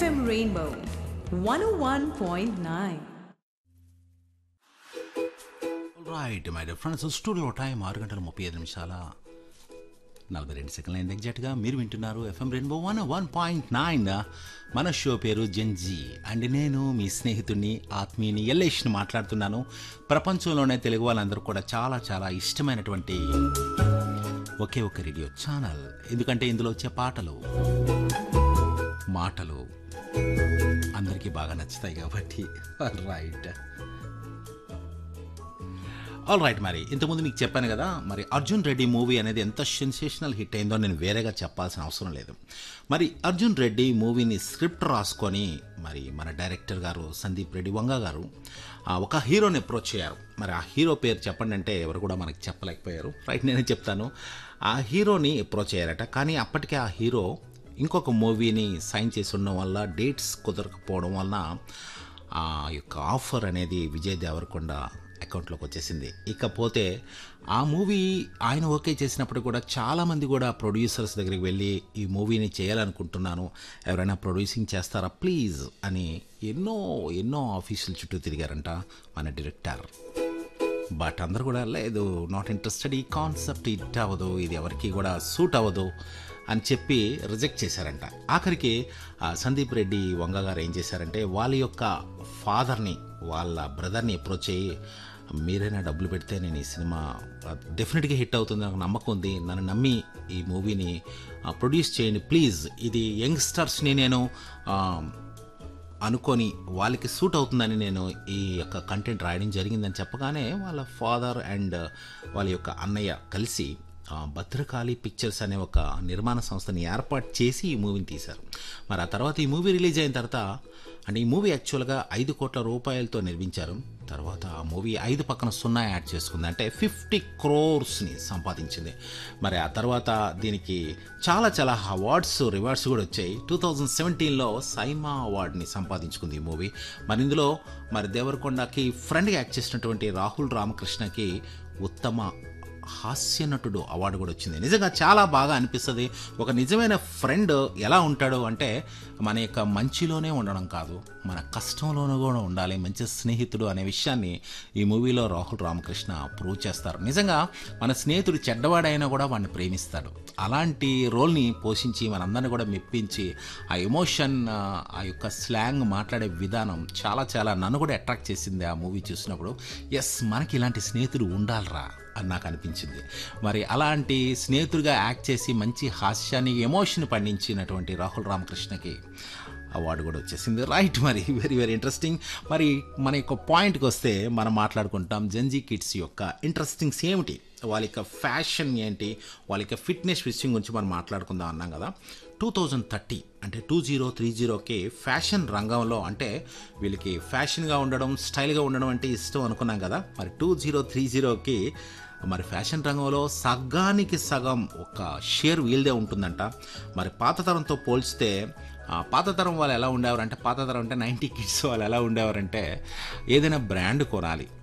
FM Rainbow 101.9. Right my dear friends studio time ఆరు గంటల ముప్పై ఐదు నిమిషాల నలభై రెండు సెకండ్ల అయింది ఎగ్జాక్ట్గా మీరు వింటున్నారు FM rainbow one one point nine మన షో పేరు జెన్జీ అండ్ నేను మీ స్నేహితుడిని ఆత్మీయుని ఎల్లేష్ని మాట్లాడుతున్నాను ప్రపంచంలోనే తెలుగు వాళ్ళందరూ కూడా చాలా చాలా ఇష్టమైనటువంటి ఒకే ఒక రేడియో ఛానల్ ఎందుకంటే ఇందులో వచ్చే పాటలు మాటలు అందరికీ బాగా నచ్చుతాయి కాబట్టి రైట్ ఆల్ రైట్ మరి ఇంతకుముందు మీకు చెప్పాను కదా మరి అర్జున్ రెడ్డి మూవీ అనేది ఎంత సెన్సేషనల్ హిట్ అయిందో నేను వేరేగా చెప్పాల్సిన అవసరం లేదు మరి అర్జున్ రెడ్డి మూవీని స్క్రిప్ట్ రాసుకొని మరి మన డైరెక్టర్ గారు సందీప్ రెడ్డి వంగ గారు ఆ, ఒక హీరోని అప్రోచ్ అయ్యారు మరి ఆ హీరో పేరు చెప్పండి అంటే ఎవరు కూడా మనకి చెప్పలేకపోయారు రైట్ నేనే చెప్తాను ఆ హీరోని అప్రోచ్ అయ్యారట కానీ అప్పటికే ఆ హీరో ఇంకొక మూవీని సైన్ చేసి ఉండడం వల్ల డేట్స్ కుదరకపోవడం వలన ఆ యొక్క ఆఫర్ అనేది విజయ్ దేవరకొండ అకౌంట్లోకి వచ్చేసింది ఇకపోతే ఆ మూవీ ఆయన ఓకే చేసినప్పుడు కూడా చాలామంది కూడా ప్రొడ్యూసర్స్ దగ్గరికి వెళ్ళి ఈ మూవీని చేయాలనుకుంటున్నాను ఎవరైనా ప్రొడ్యూసింగ్ చేస్తారా ప్లీజ్ అని ఎన్నో ఎన్నో ఆఫీసుల చుట్టూ తిరిగారంట మన డైరెక్టర్ బట్ అందరూ కూడా లేదు నాట్ ఇంట్రెస్టెడ్ ఈ కాన్సెప్ట్ ఇట్ అవ్వదు ఇది ఎవరికి కూడా సూట్ అవ్వదు అని చెప్పి రిజెక్ట్ చేశారంట ఆఖరికి ఆ, సందీప్ రెడ్డి వంగ గారు ఏం చేశారంటే వాళ్ళ యొక్క ఫాదర్ని వాళ్ళ బ్రదర్ని అప్రోచ్ అయ్యి మీరైనా డబ్బులు పెడితే నేను ఈ సినిమా డెఫినెట్గా హిట్ అవుతుంది నాకు నమ్మకం ఉంది నన్ను నమ్మి ఈ మూవీని ప్రొడ్యూస్ చేయండి ప్లీజ్ ఇది యంగ్స్టర్స్ని నేను ఆ, అనుకొని వాళ్ళకి సూట్ అవుతుందని నేను ఈ యొక్క కంటెంట్ రాయడం జరిగిందని చెప్పగానే వాళ్ళ ఫాదర్ అండ్ వాళ్ళ యొక్క అన్నయ్య కలిసి ఆ, భద్రకాళి పిక్చర్స్ అనే ఒక నిర్మాణ సంస్థని ఏర్పాటు చేసి ఈ మూవీని తీశారు మరి ఆ తర్వాత ఈ మూవీ రిలీజ్ అయిన తర్వాత అంటే ఈ మూవీ యాక్చువల్గా ఐదు కోట్ల రూపాయలతో నిర్మించారు తర్వాత ఆ మూవీ ఐదు పక్కన సున్నా యాడ్ చేసుకుంది అంటే ఫిఫ్టీ క్రోర్స్ని సంపాదించింది మరి ఆ తర్వాత దీనికి చాలా చాలా అవార్డ్స్ రివార్డ్స్ కూడా వచ్చాయి టూ థౌజండ్ సెవెంటీన్లో సైమా అవార్డ్ని సంపాదించుకుంది ఈ మూవీ మరి ఇందులో మరి దేవరకొండకి ఫ్రెండ్గా యాక్ట్ చేసినటువంటి రాహుల్ రామకృష్ణకి ఉత్తమ హాస్య నటుడు అవార్డు కూడా వచ్చింది నిజంగా చాలా బాగా అనిపిస్తుంది ఒక నిజమైన ఫ్రెండ్ ఎలా ఉంటాడు అంటే మన యొక్క మంచిలోనే ఉండడం కాదు మన కష్టంలోనూ కూడా ఉండాలి మంచి స్నేహితుడు అనే విషయాన్ని ఈ మూవీలో రాహుల్ రామకృష్ణ ప్రూవ్ చేస్తారు నిజంగా మన స్నేహితుడు చెడ్డవాడైనా కూడా వాడిని ప్రేమిస్తాడు అలాంటి రోల్ని పోషించి మనందరిని కూడా మెప్పించి ఆ ఎమోషన్ ఆ, ఆ యొక్క స్లాంగ్ మాట్లాడే విధానం చాలా చాలా నన్ను కూడా అట్రాక్ట్ చేసింది ఆ మూవీ చూసినప్పుడు ఎస్ మనకి ఇలాంటి స్నేహితుడు ఉండాలిరా అని నాకు అనిపించింది మరి అలాంటి స్నేహితుడిగా యాక్ట్ చేసి మంచి హాస్యాన్ని ఎమోషన్ పండించినటువంటి రాహుల్ రామకృష్ణకి అవార్డు కూడా వచ్చేసింది రైట్ మరి వెరీ వెరీ ఇంట్రెస్టింగ్ మరి మన యొక్క పాయింట్కి వస్తే మనం మాట్లాడుకుంటాం జంజీ కిడ్స్ యొక్క ఇంట్రెస్టింగ్స్ ఏమిటి వాళ్ళ యొక్క ఫ్యాషన్ ఏంటి వాళ్ళ యొక్క ఫిట్నెస్ విషయం గురించి మనం మాట్లాడుకుందాం అన్నాం కదా టూ థౌజండ్ థర్టీ అంటే టూ జీరో త్రీ జీరోకి ఫ్యాషన్ రంగంలో అంటే వీళ్ళకి ఫ్యాషన్గా ఉండడం స్టైల్గా ఉండడం అంటే ఇష్టం అనుకున్నాం కదా మరి టూ జీరో త్రీ జీరోకి మరి ఫ్యాషన్ రంగంలో సగానికి సగం ఒక షేర్ వీల్దే ఉంటుందంట మరి పాత తరంతో పోల్చితే ఆ, పాత తరం వాళ్ళు ఎలా ఉండేవారంటే పాత తరం అంటే నైంటీ కిడ్స్ వాళ్ళు ఎలా ఉండేవారంటే ఏదైనా బ్రాండ్ కొనాలి